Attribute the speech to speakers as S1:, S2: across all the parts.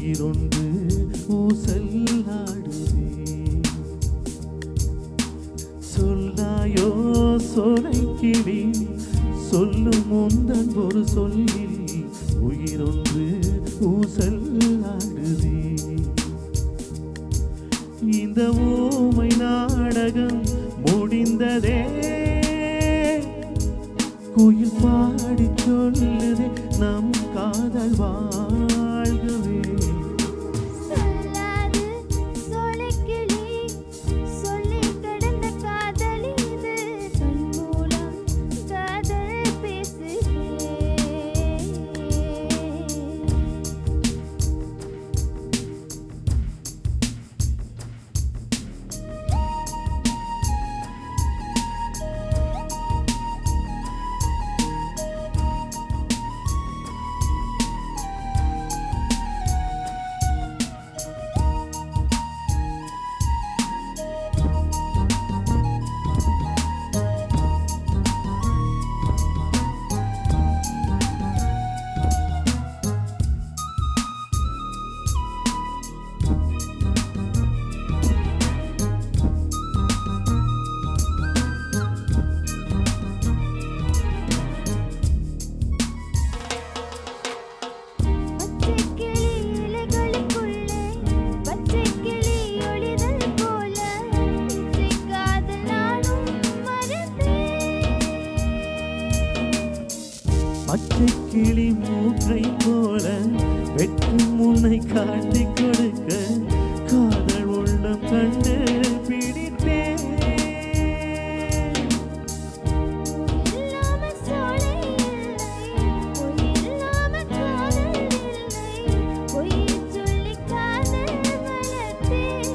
S1: உயிரொன்று ஊசல்லாடுதே சொல்லாயோ சொலை கிளி சொல்லும் முந்தன் ஒரு சொல்லில் உயிரொன்று ஊசல்லாடுதே இந்த ஊமை நாடகம் முடிந்ததே குயில் பாடி சொல்லுதே நம் காதல் வாழ்கவே
S2: சொல்லாது சொலைக்கிளி சொல்லி கடந்த காதல் இது கண் மூலம் காதல் பேசுதே பச்சைக்கிளி இலைகளுக்குள்ளே பச்சைக்கிளி ஒளிதல் போல இசை காதல் நானும் மறந்தேன்
S1: பச்சை கிளி மூக்கை போல வெட்கும் முன்னை காட்டி கொடுக்க காதல் உள்ளம் கண்டு பிடித்தேன்
S2: இல்லாம சோலை இல்லை பொய் இல்லாம காதல் இல்லை பொய் சொல்லி காதல் வளர்த்தேன்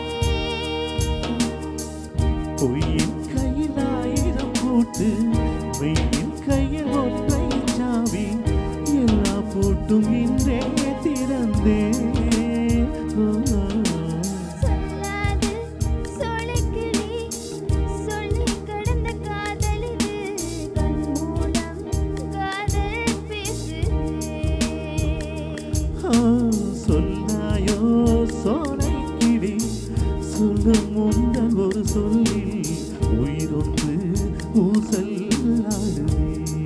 S1: பொய்யின் கையில் ஆயிரம் கூட்டு மெய்யின் கையில் ஒற்றை சாவி எல்லா பூட்டும் இன்றே திறந்தேன் ஓ.
S2: சொல்லாது சொலைக்கிளி சொல்லி கடந்த காதல் இது கண் மூலம் காதல் பேசுதே
S1: ஆ, சொல்லாயோ சோலை கிளி சொல்லும் முந்தன் ஒரு சொல்லில் உயிரொன்று ஊசல்லாடுதே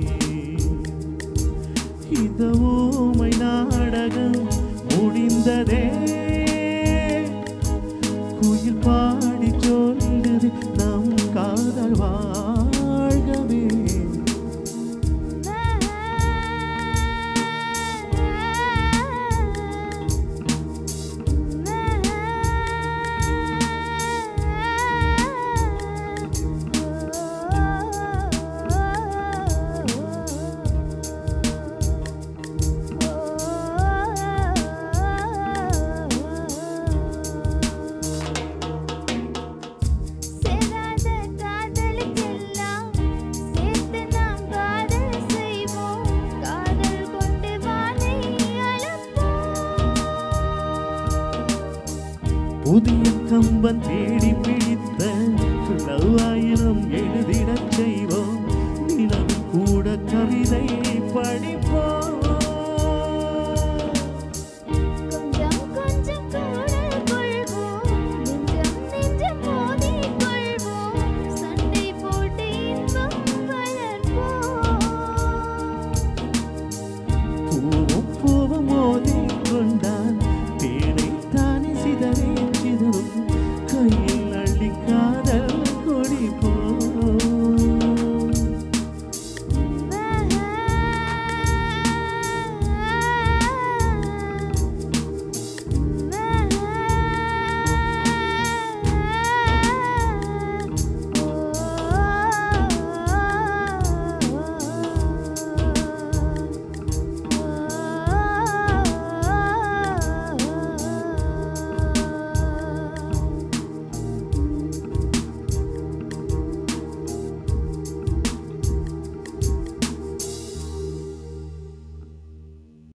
S1: இந்த ஊமை நாடகம் முடிந்ததே குயில் பாடி சொல்லுது நம் காதல் வாழ்கவே
S2: சேராத காதலுக்கெல்லாம் சேர்த்து நாம் காதல் செய்வோம் காதல் கொண்டு வானை அளப்போம்
S1: புதிய கம்பன் தேடி பிடித்த லவ் ஆயிரம் எழுதிடச் செய்வோம்